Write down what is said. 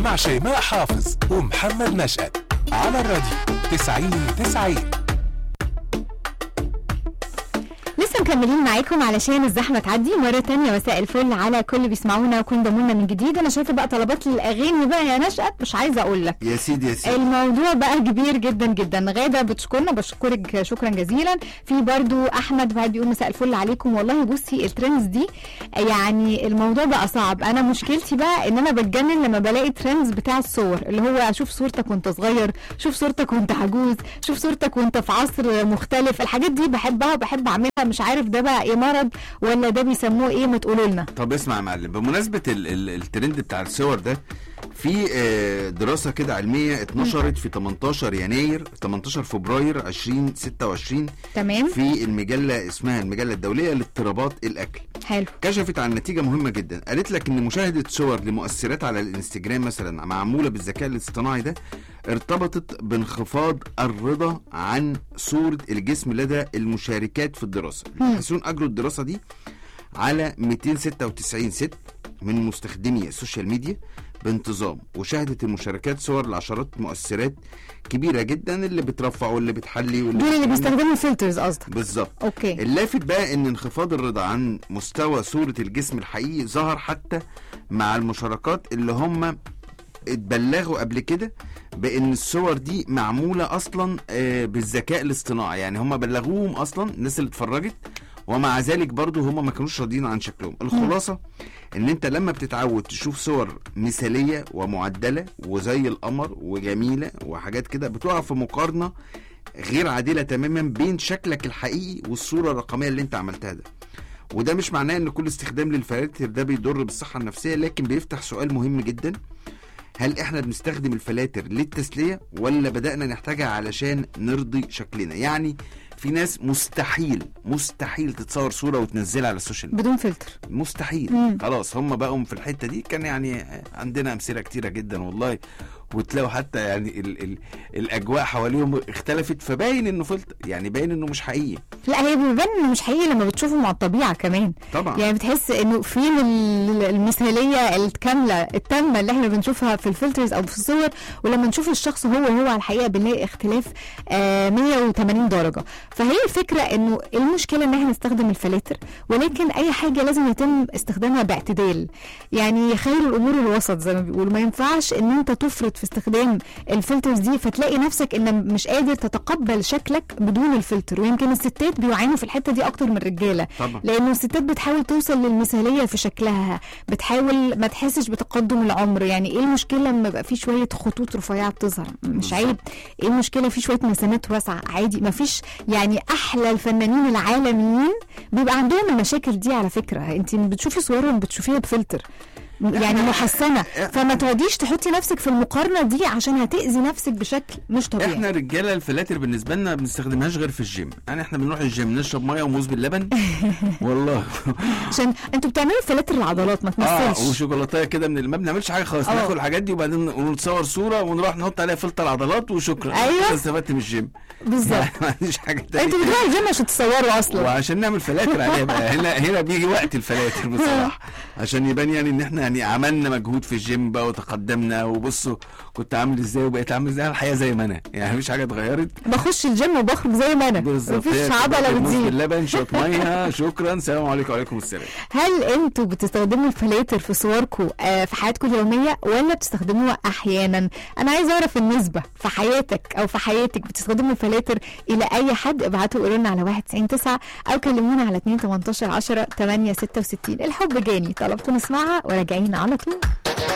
مع شيماء حافظ ومحمد نشأت على الراديو 90 90 لسه مكملين معاكم علشان الزحمه تعدي مره تانية مساء الفل على كل اللي بيسمعونا وكل ضمونا من جديد انا شايفه بقى طلبات الاغاني بقى يا نشأت مش عايزه اقول لك يا سيدي يا سيدي الموضوع بقى كبير جدا جدا غاده بتشكرنا بشكرك شكرا جزيلا في برضو احمد بعد يقول مساء الفل عليكم والله بصي الترندز دي يعني الموضوع بقى صعب انا مشكلتي بقى ان انا بتجنن لما بلاقي ترندز بتاع الصور اللي هو اشوف صورتك وانت صغير شوف صورتك وانت عجوز شوف صورتك وانت في عصر مختلف الحاجات دي بحبها وبحب اعملها مش عارف ده بقى ايه مرض ولا ده بيسموه ايه ما تقولوا لنا طب اسمع يا معلم بمناسبة ال ال الترند بتاع الصور ده في آه، دراسة كده علمية اتنشرت في 18 يناير 18 فبراير 2026 تمام في المجلة اسمها المجلة الدولية لاضطرابات الأكل حلو كشفت عن نتيجة مهمة جدا قالت لك ان مشاهدة صور لمؤثرات على الانستجرام مثلا معمولة بالذكاء الاصطناعي ده ارتبطت بانخفاض الرضا عن صورة الجسم لدى المشاركات في الدراسة الباحثون اجروا الدراسة دي على 296 ست من مستخدمي السوشيال ميديا بانتظام وشاهدت المشاركات صور لعشرات مؤثرات كبيرة جدا اللي بترفع واللي بتحلي واللي دول اللي بتعمل. بيستخدموا الفلترز قصدك بالظبط اوكي اللافت بقى ان انخفاض الرضا عن مستوى صورة الجسم الحقيقي ظهر حتى مع المشاركات اللي هم اتبلغوا قبل كده بان الصور دي معمولة اصلا آه، بالذكاء الاصطناعي يعني هم بلغوهم اصلا الناس اللي اتفرجت ومع ذلك برضو هم ما كانوش راضيين عن شكلهم الخلاصة ان انت لما بتتعود تشوف صور مثالية ومعدلة وزي القمر وجميلة وحاجات كده بتقع في مقارنة غير عادلة تماما بين شكلك الحقيقي والصورة الرقمية اللي انت عملتها ده وده مش معناه ان كل استخدام للفلاتر ده بيضر بالصحة النفسية لكن بيفتح سؤال مهم جدا هل احنا بنستخدم الفلاتر للتسلية ولا بدأنا نحتاجها علشان نرضي شكلنا يعني في ناس مستحيل مستحيل تتصور صورة وتنزلها على السوشيال ميديا بدون فلتر مستحيل مم. خلاص هم بقوا في الحته دي كان يعني عندنا امثله كتيره جدا والله وتلاقوا حتى يعني ال ال الاجواء حواليهم اختلفت فباين انه فلتر يعني باين انه مش حقيقي لا هي بيبان انه مش حقيقي لما بتشوفه مع الطبيعه كمان طبعا يعني بتحس انه فين ال- المثاليه الكامله التامه اللي احنا بنشوفها في الفلترز او في الصور ولما نشوف الشخص هو هو على الحقيقه بنلاقي اختلاف آه 180 درجه فهي الفكره انه المشكله ان احنا نستخدم الفلاتر ولكن اي حاجه لازم يتم استخدامها باعتدال يعني خير الامور الوسط زي ما بيقولوا ما ينفعش ان انت تفرط في استخدام الفلترز دي فتلاقي نفسك ان مش قادر تتقبل شكلك بدون الفلتر ويمكن الستات بيعانوا في الحته دي اكتر من الرجاله طبعا لانه الستات بتحاول توصل للمثاليه في شكلها بتحاول ما تحسش بتقدم العمر يعني ايه المشكله لما يبقى في شويه خطوط رفيعه بتظهر مش بالظبط. عيب ايه المشكله في شويه مسامات واسعه عادي ما فيش يعني احلى الفنانين العالميين بيبقى عندهم المشاكل دي على فكره انت بتشوفي صورهم بتشوفيها بفلتر يعني محسنه فما تقعديش تحطي نفسك في المقارنه دي عشان هتاذي نفسك بشكل مش طبيعي احنا رجاله الفلاتر بالنسبه لنا ما بنستخدمهاش غير في الجيم يعني احنا بنروح الجيم نشرب ميه وموز باللبن والله عشان انتوا بتعملوا فلاتر العضلات ما اه تمثلش وشوكولاته كده من ما بنعملش حاجه خالص اه. ناكل الحاجات دي وبعدين نتصور صوره ونروح نحط عليها فلتر عضلات وشكرا أيوة. كده استفدت من الجيم بالظبط ما عنديش حاجه تانية انتوا بتروحوا الجيم عشان تصوروا اصلا وعشان نعمل فلاتر عليها بقى هنا هنا بيجي وقت الفلاتر بصراحه عشان يبان يعني ان احنا يعني عملنا مجهود في الجيم بقى وتقدمنا وبصوا كنت عامل ازاي وبقيت عامل ازاي الحقيقه زي ما انا يعني مفيش حاجه اتغيرت بخش الجيم وبخرج زي ما انا بالظبط مفيش هي عضله كوباية موز بتزيد باللبن شويه ميه شكرا سلام عليكم وعليكم السلام هل انتوا بتستخدموا الفلاتر في صوركم آه في حياتكم اليوميه ولا بتستخدموها احيانا انا عايزه اعرف النسبه في حياتك او في حياتك بتستخدموا الفلاتر الى اي حد ابعتوا قولوا لنا على 199 او كلمونا على 2 18 10 8 66 الحب جاني طلبتوا نسمعها وراجعين على طول